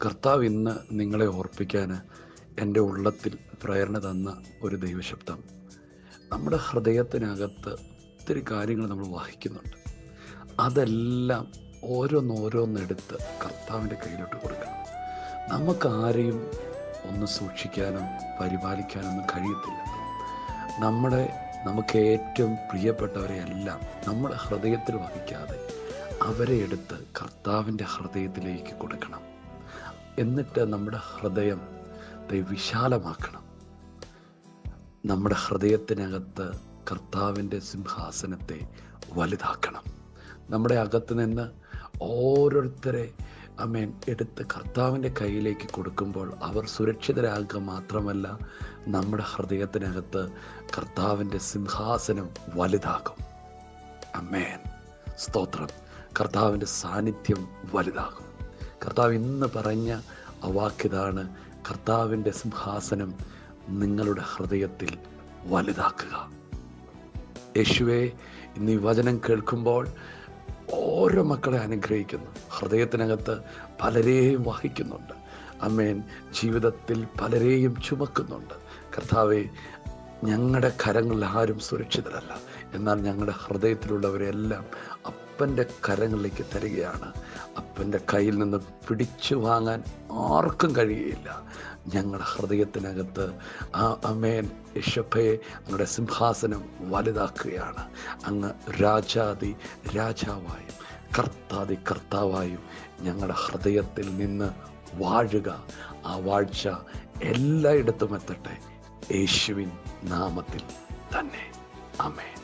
കർത്താവ് ഇന്ന് നിങ്ങളെ ഓർപ്പിക്കാൻ എൻ്റെ ഉള്ളത്തിൽ പ്രേരണ തന്ന ഒരു ദൈവശബ്ദം നമ്മുടെ ഹൃദയത്തിനകത്ത് ഒത്തിരി കാര്യങ്ങൾ നമ്മൾ വഹിക്കുന്നുണ്ട് അതെല്ലാം ഓരോന്നോരോന്നെടുത്ത് കർത്താവിൻ്റെ കയ്യിലോട്ട് കൊടുക്കണം നമുക്ക് ആരെയും ഒന്ന് സൂക്ഷിക്കാനോ പരിപാലിക്കാനൊന്നും കഴിയത്തില്ല നമ്മുടെ നമുക്ക് ഏറ്റവും പ്രിയപ്പെട്ടവരെ എല്ലാം നമ്മുടെ ഹൃദയത്തിൽ വഹിക്കാതെ അവരെ എടുത്ത് കർത്താവിൻ്റെ ഹൃദയത്തിലേക്ക് കൊടുക്കണം എന്നിട്ട് നമ്മുടെ ഹൃദയം വിശാലമാക്കണം നമ്മുടെ ഹൃദയത്തിനകത്ത് കർത്താവിൻ്റെ സിംഹാസനത്തെ വലുതാക്കണം നമ്മുടെ അകത്ത് നിന്ന് ഓരോരുത്തരെ അമേൻ എടുത്ത് കർത്താവിൻ്റെ കയ്യിലേക്ക് കൊടുക്കുമ്പോൾ അവർ സുരക്ഷിതരാകുക മാത്രമല്ല നമ്മുടെ ഹൃദയത്തിനകത്ത് കർത്താവിൻ്റെ സിംഹാസനം വലുതാകും അമേൻ സ്തോത്രം കർത്താവിൻ്റെ സാന്നിധ്യം വലുതാകും കർത്താവ് ഇന്ന് പറഞ്ഞ ആ വാക്കിതാണ് കർത്താവിൻ്റെ സിംഹാസനം നിങ്ങളുടെ ഹൃദയത്തിൽ വലുതാക്കുക യേശുവെ ഇന്ന് ഈ വചനം കേൾക്കുമ്പോൾ ഓരോ മക്കളെ അനുഗ്രഹിക്കുന്നു ഹൃദയത്തിനകത്ത് പലരെയും വഹിക്കുന്നുണ്ട് അമ്മേൻ ജീവിതത്തിൽ പലരെയും ചുമക്കുന്നുണ്ട് കർത്താവെ ഞങ്ങളുടെ കരങ്ങളിൽ ആരും സുരക്ഷിതരല്ല എന്നാൽ ഞങ്ങളുടെ ഹൃദയത്തിലുള്ളവരെല്ലാം അപ്പൻ്റെ കരങ്ങളിലേക്ക് തരികയാണ് അപ്പൻ്റെ കയ്യിൽ നിന്ന് പിടിച്ചു വാങ്ങാൻ ആർക്കും കഴിയുകയില്ല ഞങ്ങളുടെ ഹൃദയത്തിനകത്ത് ആ അമേൻ യശപ്പയെ അങ്ങയുടെ സിംഹാസനം വലുതാക്കുകയാണ് അങ്ങ് രാജാതി രാജാവായും കർത്താതി കർത്താവായും ഞങ്ങളുടെ ഹൃദയത്തിൽ നിന്ന് വാഴുക ആ വാഴ്ച എല്ലായിടത്തും എത്തട്ടെ യേശുവിൻ നാമത്തിൽ തന്നെ അമേൻ